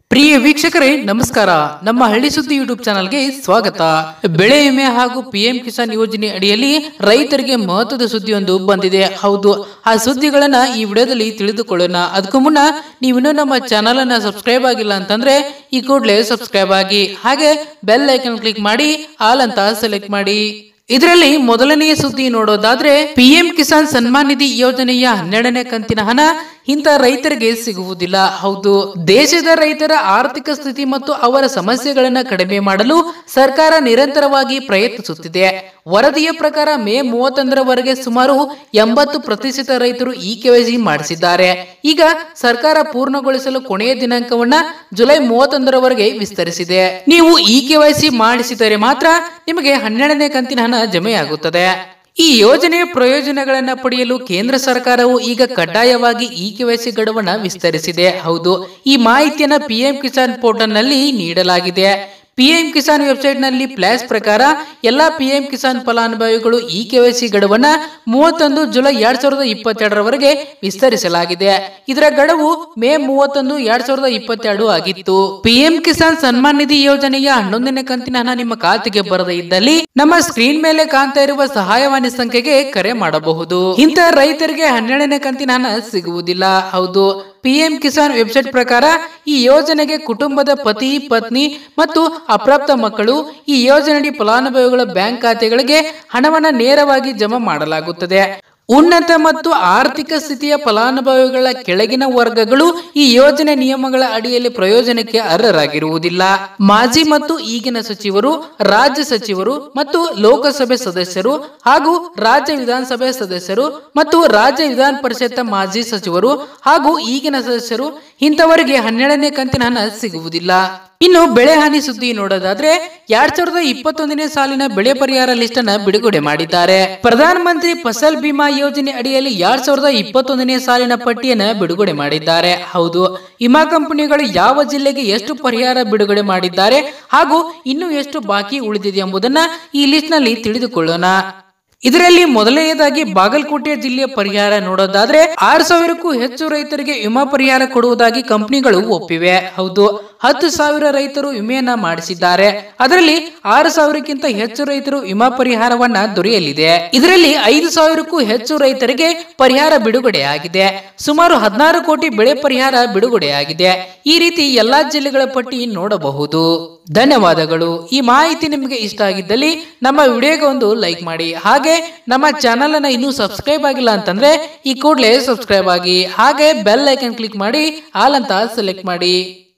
ಪ್ರಿಯ ವೀಕ್ಷಕರೇ ನಮಸ್ಕಾರ ನಮ್ಮ ಹಳ್ಳಿ ಸುದ್ದಿ ಯೂಟ್ಯೂಬ್ ಚಾನಲ್ಗೆ ಸ್ವಾಗತ ಬೆಳೆ ವಿಮೆ ಹಾಗೂ ಪಿಎಂ ಕಿಸಾನ್ ಯೋಜನೆ ಅಡಿಯಲ್ಲಿ ರೈತರಿಗೆ ಮಹತ್ವದ ಸುದ್ದಿಯೊಂದು ಬಂದಿದೆ ಹೌದು ಆ ಸುದ್ದಿಗಳನ್ನ ಈ ವಿಡಿಯೋದಲ್ಲಿ ತಿಳಿದುಕೊಳ್ಳೋಣ ಅದಕ್ಕೂ ಮುನ್ನ ನೀವಿನ್ನೂ ನಮ್ಮ ಚಾನಲ್ ಅನ್ನ ಸಬ್ಸ್ಕ್ರೈಬ್ ಆಗಿಲ್ಲ ಅಂತಂದ್ರೆ ಈ ಕೂಡಲೇ ಸಬ್ಸ್ಕ್ರೈಬ್ ಆಗಿ ಹಾಗೆ ಬೆಲ್ ಐಕನ್ ಕ್ಲಿಕ್ ಮಾಡಿ ಆಲ್ ಅಂತ ಸೆಲೆಕ್ಟ್ ಮಾಡಿ ಇದರಲ್ಲಿ ಮೊದಲನೆಯ ಸುದ್ದಿ ನೋಡೋದಾದ್ರೆ ಪಿಎಂ ಕಿಸಾನ್ ಸನ್ಮಾನ್ ನಿಧಿ ಯೋಜನೆಯ ಹನ್ನೆರಡನೇ ಕಂತಿನ ಹಣ ಇಂಥ ರೈತರಿಗೆ ಸಿಗುವುದಿಲ್ಲ ಹೌದು ದೇಶದ ರೈತರ ಆರ್ಥಿಕ ಸ್ಥಿತಿ ಮತ್ತು ಅವರ ಸಮಸ್ಯೆಗಳನ್ನ ಕಡಿಮೆ ಮಾಡಲು ಸರ್ಕಾರ ನಿರಂತರವಾಗಿ ಪ್ರಯತ್ನಿಸುತ್ತಿದೆ ವರದಿಯ ಪ್ರಕಾರ ಮೇ ಮೂವತ್ತೊಂದರವರೆಗೆ ಸುಮಾರು ಎಂಬತ್ತು ಪ್ರತಿಶತ ರೈತರು ಇ ಕೆವೈಸಿ ಮಾಡಿಸಿದ್ದಾರೆ ಈಗ ಸರ್ಕಾರ ಪೂರ್ಣಗೊಳಿಸಲು ಕೊನೆಯ ದಿನಾಂಕವನ್ನ ಜುಲೈ ಮೂವತ್ತೊಂದರವರೆಗೆ ವಿಸ್ತರಿಸಿದೆ ನೀವು ಇ ಕೆವೈಸಿ ಮಾಡಿಸಿದರೆ ಮಾತ್ರ ನಿಮಗೆ ಹನ್ನೆರಡನೇ ಕಂತಿನ ಹಣ ಜಮೆಯಾಗುತ್ತದೆ ಈ ಯೋಜನೆಯ ಪ್ರಯೋಜನಗಳನ್ನ ಪಡೆಯಲು ಕೇಂದ್ರ ಸರ್ಕಾರವು ಈಗ ಕಡ್ಡಾಯವಾಗಿ ಇ ಕೆವೈಸಿ ಗಡುವನ್ನ ವಿಸ್ತರಿಸಿದೆ ಹೌದು ಈ ಮಾಹಿತಿಯನ್ನ ಪಿಎಂ ಕಿಸಾನ್ ಪೋರ್ಟಲ್ ನಲ್ಲಿ ನೀಡಲಾಗಿದೆ ಪಿಎಂ ಕಿಸಾನ್ ವೆಬ್ಸೈಟ್ ನಲ್ಲಿ ಪ್ಲಾಸ್ ಪ್ರಕಾರ ಎಲ್ಲಾ ಪಿಎಂ ಕಿಸಾನ್ ಫಲಾನುಭವಿಗಳು ಇ ಕೆವೈಸಿ ಗಡುವನ್ನ ಮೂವತ್ತೊಂದು ಜುಲೈ ಎರಡ್ ಸಾವಿರದ ಇಪ್ಪತ್ತೆರಡರವರೆಗೆ ವಿಸ್ತರಿಸಲಾಗಿದೆ ಇದರ ಗಡುವು ಮೇ ಮೂವತ್ತೊಂದು ಎರಡ್ ಸಾವಿರದ ಇಪ್ಪತ್ತೆರಡು ಆಗಿತ್ತು ಪಿಎಂ ಕಿಸಾನ್ ಸನ್ಮಾನ್ ನಿಧಿ ಯೋಜನೆಯ ಹನ್ನೊಂದನೇ ಕಂತಿನ ಹಣ ನಿಮ್ಮ ಖಾತೆಗೆ ಬರದೇ ಇದ್ದಲ್ಲಿ ನಮ್ಮ ಸ್ಕ್ರೀನ್ ಮೇಲೆ ಕಾಣ್ತಾ ಇರುವ ಸಹಾಯವಾಣಿ ಸಂಖ್ಯೆಗೆ ಕರೆ ಮಾಡಬಹುದು ಇಂಥ ರೈತರಿಗೆ ಹನ್ನೆರಡನೇ ಕಂತಿನ ಹಣ ಸಿಗುವುದಿಲ್ಲ ಹೌದು ಪಿಎಂ ಕಿಸಾನ್ ವೆಬ್ಸೈಟ್ ಪ್ರಕಾರ ಈ ಯೋಜನೆಗೆ ಕುಟುಂಬದ ಪತಿ ಪತ್ನಿ ಮತ್ತು ಅಪ್ರಾಪ್ತ ಮಕ್ಕಳು ಈ ಯೋಜನೆಯಡಿ ಫಲಾನುಭವಿಗಳ ಬ್ಯಾಂಕ್ ಖಾತೆಗಳಿಗೆ ಹಣವನ್ನು ನೇರವಾಗಿ ಜಮಾ ಮಾಡಲಾಗುತ್ತದೆ ಉನ್ನತ ಮತ್ತು ಆರ್ಥಿಕ ಸ್ಥಿತಿಯ ಫಲಾನುಭವಿಗಳ ಕೆಳಗಿನ ವರ್ಗಗಳು ಈ ಯೋಜನೆ ನಿಯಮಗಳ ಅಡಿಯಲ್ಲಿ ಪ್ರಯೋಜನಕ್ಕೆ ಅರ್ಹರಾಗಿರುವುದಿಲ್ಲ ಮಾಜಿ ಮತ್ತು ಈಗಿನ ಸಚಿವರು ರಾಜ್ಯ ಸಚಿವರು ಮತ್ತು ಲೋಕಸಭೆ ಸದಸ್ಯರು ಹಾಗೂ ರಾಜ್ಯ ವಿಧಾನಸಭೆ ಸದಸ್ಯರು ಮತ್ತು ರಾಜ್ಯ ವಿಧಾನ ಪರಿಷತ್ ಮಾಜಿ ಸಚಿವರು ಹಾಗೂ ಈಗಿನ ಸದಸ್ಯರು ಇಂಥವರಿಗೆ ಹನ್ನೆರಡನೇ ಕಂತಿನ ಹಣ ಸಿಗುವುದಿಲ್ಲ ಇನ್ನು ಬೆಳೆ ಹಾನಿ ಸುದ್ದಿ ನೋಡೋದಾದ್ರೆ ಎರಡ್ ಸಾವಿರದ ಇಪ್ಪತ್ತೊಂದನೇ ಸಾಲಿನ ಬೆಳೆ ಪರಿಹಾರ ಲಿಸ್ಟ್ ಅನ್ನ ಬಿಡುಗಡೆ ಮಾಡಿದ್ದಾರೆ ಪ್ರಧಾನ ಮಂತ್ರಿ ಫಸಲ್ ಬಿಮಾ ಯೋಜನೆ ಅಡಿಯಲ್ಲಿ ಎರಡ್ ಸಾವಿರದ ಇಪ್ಪತ್ತೊಂದನೇ ಸಾಲಿನ ಪಟ್ಟಿಯನ್ನ ಬಿಡುಗಡೆ ಮಾಡಿದ್ದಾರೆ ಹೌದು ವಿಮಾ ಕಂಪನಿಗಳು ಯಾವ ಜಿಲ್ಲೆಗೆ ಎಷ್ಟು ಪರಿಹಾರ ಬಿಡುಗಡೆ ಮಾಡಿದ್ದಾರೆ ಹಾಗೂ ಇನ್ನು ಎಷ್ಟು ಬಾಕಿ ಉಳಿದಿದೆ ಎಂಬುದನ್ನ ಈ ಲಿಸ್ಟ್ ನಲ್ಲಿ ತಿಳಿದುಕೊಳ್ಳೋಣ ಇದರಲ್ಲಿ ಮೊದಲನೆಯದಾಗಿ ಬಾಗಲಕೋಟೆ ಜಿಲ್ಲೆಯ ಪರಿಹಾರ ನೋಡೋದಾದ್ರೆ ಆರು ಸಾವಿರಕ್ಕೂ ಹೆಚ್ಚು ರೈತರಿಗೆ ವಿಮಾ ಪರಿಹಾರ ಕೊಡುವುದಾಗಿ ಕಂಪನಿಗಳು ಒಪ್ಪಿವೆ ಹೌದು ಹತ್ತು ಸಾವಿರ ರೈತರು ವಿಮೆಯನ್ನ ಮಾಡಿಸಿದ್ದಾರೆ ಅದರಲ್ಲಿ ಆರು ಸಾವಿರಕ್ಕಿಂತ ಹೆಚ್ಚು ರೈತರು ವಿಮಾ ಪರಿಹಾರವನ್ನ ದೊರೆಯಲಿದೆ ಇದರಲ್ಲಿ ಐದು ಸಾವಿರಕ್ಕೂ ಹೆಚ್ಚು ರೈತರಿಗೆ ಪರಿಹಾರ ಬಿಡುಗಡೆಯಾಗಿದೆ ಸುಮಾರು ಹದಿನಾರು ಕೋಟಿ ಬೆಳೆ ಪರಿಹಾರ ಬಿಡುಗಡೆಯಾಗಿದೆ ಈ ರೀತಿ ಎಲ್ಲಾ ಜಿಲ್ಲೆಗಳ ಪಟ್ಟಿ ನೋಡಬಹುದು ಧನ್ಯವಾದಗಳು ಈ ಮಾಹಿತಿ ನಿಮಗೆ ಇಷ್ಟ ಆಗಿದ್ದಲ್ಲಿ ನಮ್ಮ ವಿಡಿಯೋಗೆ ಒಂದು ಲೈಕ್ ಮಾಡಿ ಹಾಗೆ ನಮ್ಮ ಚಾನಲ್ ಅನ್ನ ಇನ್ನೂ ಸಬ್ಸ್ಕ್ರೈಬ್ ಆಗಿಲ್ಲ ಅಂತಂದ್ರೆ ಈ ಕೂಡಲೇ ಸಬ್ಸ್ಕ್ರೈಬ್ ಆಗಿ ಹಾಗೆ ಬೆಲ್ ಐಕನ್ ಕ್ಲಿಕ್ ಮಾಡಿ ಆಲ್ ಅಂತ ಸೆಲೆಕ್ಟ್ ಮಾಡಿ